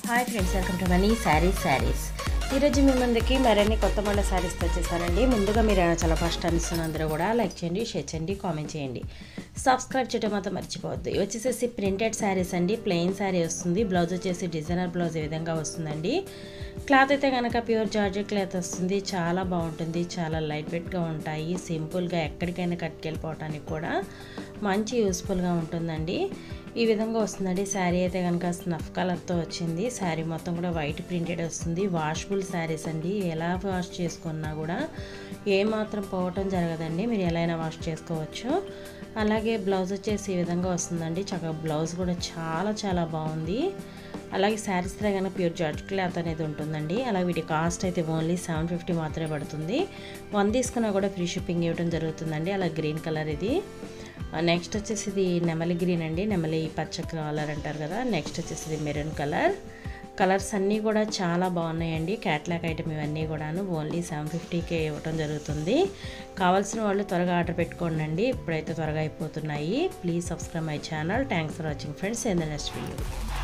hi friends welcome to money sarees sarees ఈరోజు మీ ముందుకి మరిన్ని కొత్త మళ్ళీ శారీస్ వచ్చేసానండి ముందుగా మీరు ఏమైనా చాలా ఫస్ట్ టైం ఇస్తున్నందరూ కూడా లైక్ చేయండి షేర్ చేయండి కామెంట్ చేయండి సబ్స్క్రైబ్ చేయడం మాత్రం మర్చిపోవద్దు ఇవి వచ్చేసేసి ప్రింటెడ్ శారీస్ అండి ప్లెయిన్ శారీ వస్తుంది బ్లౌజ్ వచ్చేసి డిజైనర్ బ్లౌజ్ ఈ విధంగా వస్తుందండి క్లాత్ అయితే కనుక ప్యూర్ జార్జెట్ క్లాత్ వస్తుంది చాలా బాగుంటుంది చాలా లైట్ వెయిట్గా ఉంటాయి సింపుల్గా ఎక్కడికైనా కట్టుకెళ్ళిపోవటానికి కూడా మంచి యూస్ఫుల్గా ఉంటుందండి ఈ విధంగా వస్తుందండి శారీ అయితే కనుక స్నఫ్ కలర్తో వచ్చింది శారీ మొత్తం కూడా వైట్ ప్రింటెడ్ వస్తుంది వాషబుల్ శారీస్ అండి ఎలా వాష్ చేసుకున్నా కూడా ఏమాత్రం పోవటం జరగదండి మీరు ఎలా అయినా వాష్ చేసుకోవచ్చు అలాగే బ్లౌజ్ వచ్చేసి ఈ విధంగా వస్తుందండి చక్కగా బ్లౌజ్ కూడా చాలా చాలా బాగుంది అలాగే శారీస్ కనుక ప్యూర్ జార్జ్ క్లాత్ అనేది ఉంటుందండి అలాగే వీటి కాస్ట్ అయితే ఓన్లీ సెవెన్ ఫిఫ్టీ మాత్రమే పడుతుంది వన్ తీసుకున్నా కూడా ఫ్రీ షిప్పింగ్ ఇవ్వడం జరుగుతుందండి అలా గ్రీన్ కలర్ ఇది నెక్స్ట్ వచ్చేసి ఇది నెమలి గ్రీన్ అండి నెమలి పచ్చ కలర్ అంటారు కదా నెక్స్ట్ వచ్చేసి ఇది మెరూన్ కలర్ కలర్స్ అన్నీ కూడా చాలా బాగున్నాయండి క్యాట్లాగ్ ఐటమ్ ఇవన్నీ కూడాను ఓన్లీ సెవెన్ ఫిఫ్టీకే ఇవ్వటం జరుగుతుంది కావాల్సిన వాళ్ళు త్వరగా ఆర్డర్ పెట్టుకోండి ఇప్పుడైతే త్వరగా అయిపోతున్నాయి please subscribe my channel thanks for watching friends in the next video